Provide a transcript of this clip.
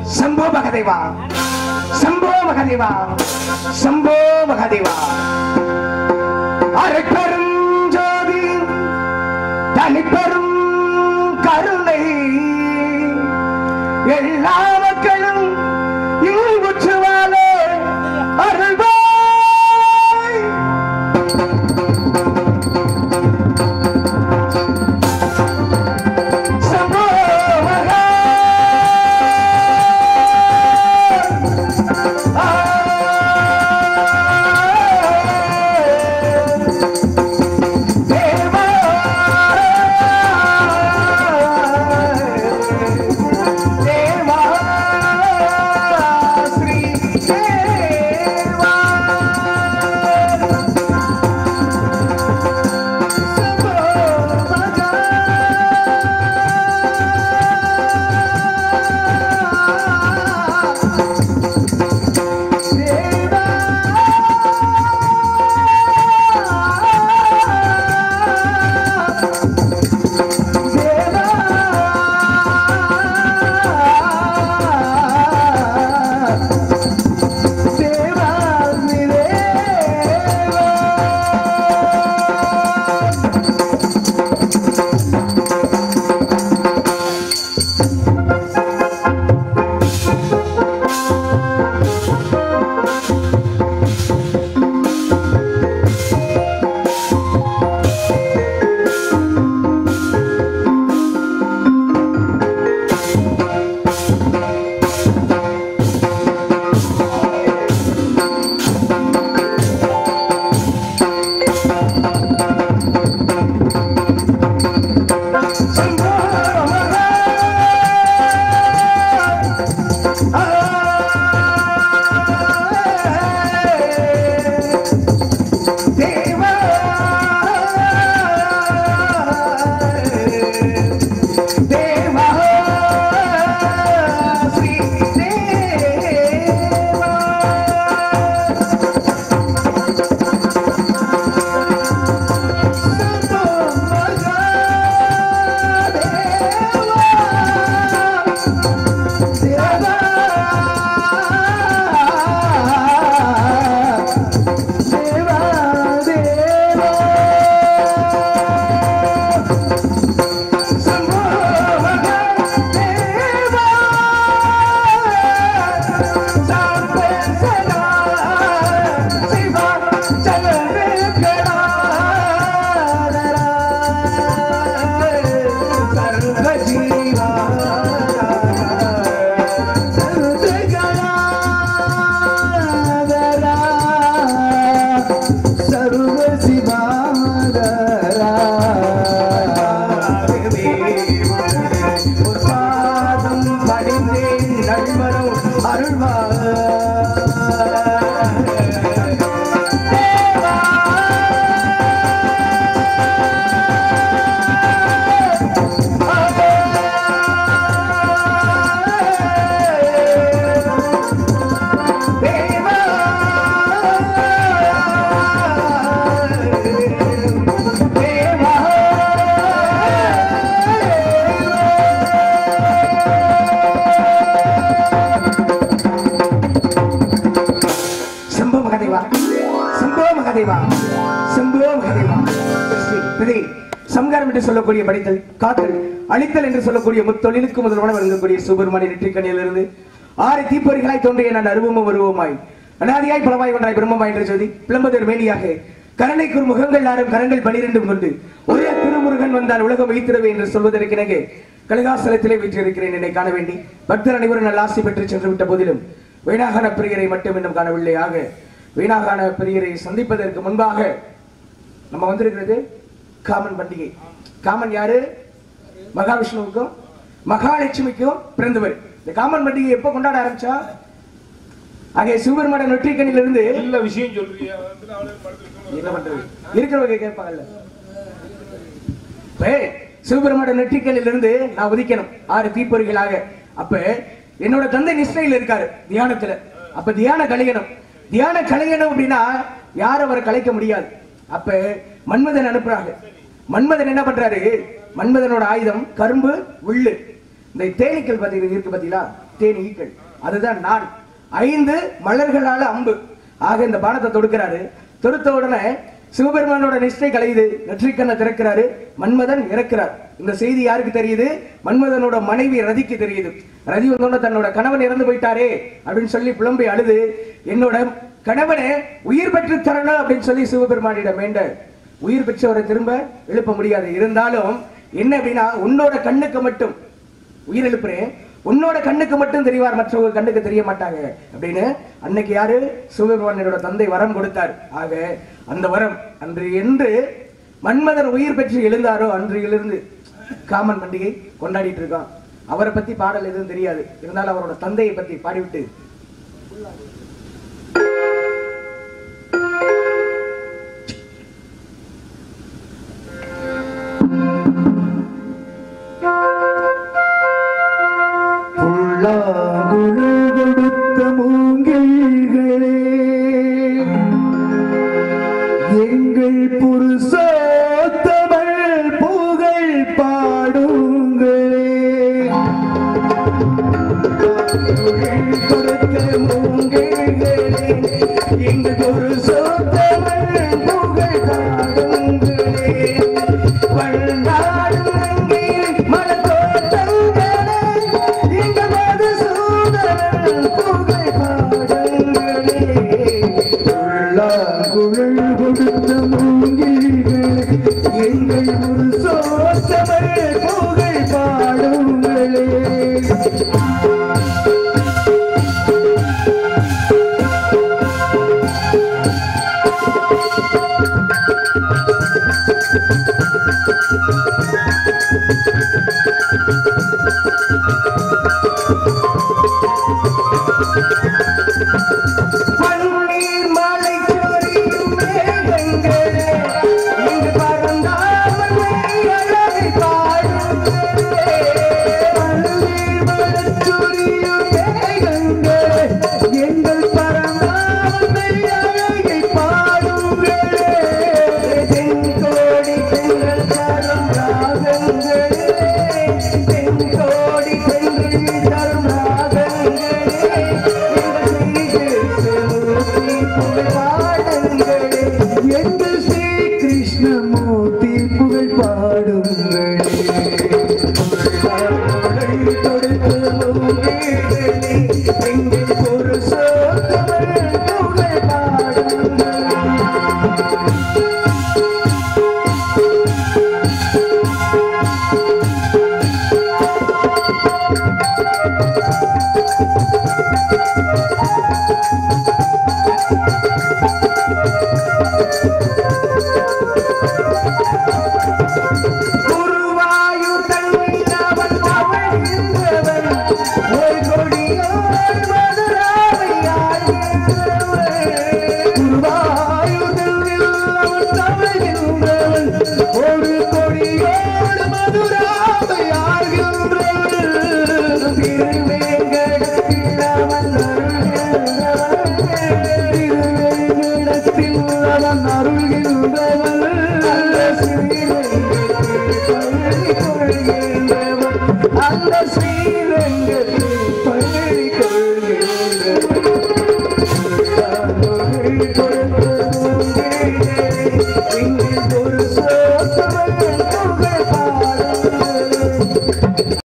சம்போ மகதேவா சம்போ மகதேவா சம்போ மகதேவா அரைப்பெரும் ஜோதி தனிப்பெரும் கருணை எல்லா மக்களும் இங்குற்று வாழ அருள்வாய் சம்போ மகா தேவா தேவா ஸ்ரீ தேவா சம்போ மகா தேவா தேவா தேவா சம்போ மகா தேவா தேவா ஸ்ரீ தேவா சம்போ மகா தேவா தேவா தேவா சம்போ மகா தேவா சாம்பே சதா சிவா சலவே சர்வ ஜீவா சர்வ சிவாதரா பாதம் படிந்தேன் நண்பரும் அருள்வா தேவா தேவா சம்போ மகதேவா சம்போ மகதேவா சம்போ மகதேவா ஸ்ரீ விதை சம்காரம் என்று சொல்லக்கூடிய படித்தல் காத்தல் அழித்தல் என்று சொல்லக்கூடிய முத்தொழிலுக்கு முதல்வன வழங்கக்கூடிய சுப்பிரமணிய நெற்றிக்கண்ணிலிருந்து ஆறு தீப்பொறிகளாய் தோன்றிய நான் அருவமும் உருவமாய் அனாதியாய் பலவாய் ஒன்றாய் பிரம்மமாய் என்ற ஜோதி பிளம்பதர் மேனியாக கரணைக்கு ஒரு முகங்கள் ஆறும் கரங்கள் பனிரெண்டும் கொண்டு ஒரே திருமுருகன் வந்தால் உலகம் வைத்திரவே என்று சொல்வதற்கிணங்க கலகாசலத்திலே வீற்றிருக்கிறேன் என்னை காண வேண்டி பக்தர் அனைவரும் நல்ல ஆசை பெற்று சென்று விட்ட போதிலும் வீணாகான பிரியரை மட்டும் இன்னும் காணவில்லை ஆக வீணாகான பிரியரை சந்திப்பதற்கு முன்பாக நம்ம வந்திருக்கிறது காமன் பண்டிகை காமன் யாரு மகாவிஷ்ணுவுக்கும் மகாலட்சுமிக்கும் பிறந்தவர் இந்த காமன் பண்டிகை எப்ப கொண்டாட ஆரம்பிச்சா ஆகிய சிவபெருமான நெற்றிக்கண்ணிலிருந்து நல்ல விஷயம் சொல்றியா வந்து அவளே படுத்துருக்கோம் என்ன பண்றது இருக்கிறவங்க கேட்பாங்கல்ல இப்ப சிவபெருமான நெற்றிக்கண்ணிலிருந்து நான் உதிக்கணும் ஆறு தீப்பொறிகளாக அப்ப என்னோட தந்தை நிஷ்டையில் இருக்காரு தியானத்துல அப்ப தியான கலையணும் தியான கலையணும் அப்படின்னா யாரும் அவரை கலைக்க முடியாது அப்ப மன்மதன் அனுப்புறாங்க மன்மதன் என்ன பண்றாரு மன்மதனோட ஆயுதம் கரும்பு உள்ளு இந்த தேனீக்கள் பாத்தீங்க இருக்கு பாத்தீங்களா தேனீக்கள் அதுதான் நான் ஐந்து மலர்களால அம்பு ஆக இந்த பானத்தை தொடுக்கிறாரு தொடுத்த உடனே சிவபெருமானோட நிஷ்டை கலையுது நெற்றிக்கண்ணை திறக்கிறாரு மன்மதன் இறக்கிறார் இந்த செய்தி யாருக்கு தெரியுது மன்மதனோட மனைவி ரதிக்கு தெரியுது ரதி வந்தோட தன்னோட கணவன் இறந்து போயிட்டாரே அப்படின்னு சொல்லி புலம்பி அழுது என்னோட கணவனை உயிர் பெற்று தரணும் அப்படின்னு சொல்லி சிவபெருமானிடம் வேண்ட உயிர் பெற்றவரை திரும்ப எழுப்ப முடியாது இருந்தாலும் என்ன அப்படின்னா உன்னோட கண்ணுக்கு மட்டும் உயிர் எழுப்புறேன் உன்னோட கண்ணுக்கு மட்டும் தெரிவார் மற்றவங்க கண்ணுக்கு தெரிய மாட்டாங்க அப்படின்னு அன்னைக்கு யாரு சிவபெருமானோட தந்தை வரம் கொடுத்தார் ஆக அந்த வரம் அன்று என்று மன்மதன் உயிர் பெற்று எழுந்தாரோ அன்றிலிருந்து காமன் பண்டிகை கொண்டாடிட்டு இருக்கான் அவரை பத்தி பாடல் எதுவும் தெரியாது இருந்தாலும் அவரோட தந்தையை பத்தி பாடிவிட்டு புல்லாங்குழல் கொடுத்த மூங்கில்களே எங்கள் புருஷோத்தமல் புகழ் பாடுங்களே கொடுத்த மூங்கில்களே எங்கள் புருஷோத்தமல் புகழ் பாடுங்களே பல்லாடும் அங்கே மலத்தோட்டங்களே எங்கள் மதுசூதனன் புகழ் பாடுங்களே உள்ளாங்குழல் கொடுத்த மூங்கில்களே எங்கள் ஒரு சோத்தமல் புகழ் பாடுங்களே பன்னீர் மலை சொரியும் மேகங்களே இங்கு பறந்தாமல் அழகை பாடுங்களே பன்னீர் மலை சொரியும் மேகங்களே எங்கள் பறந்தாமல் அழகை பாடுங்களே தென்கோடி பெண்கள் தரும் ராகங்களே தென்கோடி பெண்கள் தரும் ராகங்களே எங்கள் ஸ்ரீ கிருஷ்ணமூர்த்தி புகழ் பாடுங்களே எங்கள் ஒரு சோதமல் புகழ் பாடுங்களே குருவாயூர் தன்னில் அவன் தவழ்கின்றவன். ஒரு கொடியோர் மதுராவை ஆள்கின்றவன். குருவாயூர் தன்னில் அவன் தவழ்கின்றவன். ஒரு கொடியோர் மதுராவை ஆள்கின்றவன். திருவேங்கடத்தில் அவன் அருள்கின்றவன். திருவேங்கடத்தில் அவன் அருள்கின்றவன். அந்த ஸ்ரீரங்கத்தில் பள்ளி கொள்கின்றவன். அந்த ஸ்ரீரங்கத்தில் பள்ளி கொள்கின்றவன். இங்கு ஒரு சோசவன் புகழ் பாடுங்கள்